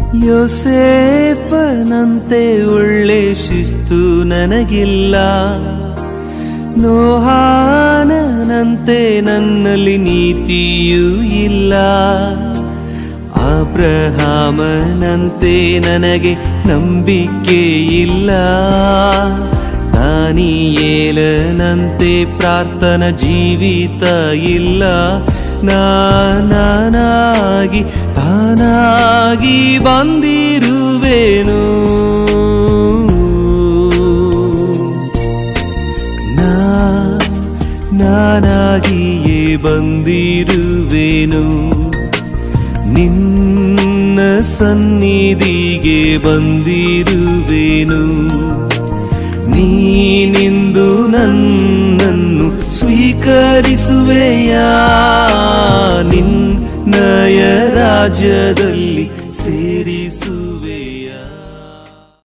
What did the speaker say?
ಯೋಸೇಫನಂತೆ ಒಳ್ಳೆ ಶಿಸ್ತು ನನಗಿಲ್ಲ ನೋಹಾನಂತೆ ನನ್ನಲ್ಲಿ ನೀತಿಯೂ ಇಲ್ಲ ಅಬ್ರಹಾಮನಂತೆ ನನಗೆ ನಂಬಿಕೆ ಇಲ್ಲ ದಾನಿಯೇಲನಂತೆ ಪ್ರಾರ್ಥನ ಜೀವಿತ ಇಲ್ಲ ನಾನಾಗಿ ತಾನಾಗಿ ಬಂದಿರುವೆನು ನಾ ನಾನಾಗಿಯೇ ಬಂದಿರುವೆನು ನಿನ್ನ ಸನ್ನಿಧಿಗೆ ಬಂದಿರುವೆನು ನೀನಿಂದು ನನ್ನನ್ನು ಸ್ವೀಕರಿಸುವೆಯಾ ನಿನ್ನಯ ರಾಜ್ಯದಲ್ಲಿ ಸೇರಿಸು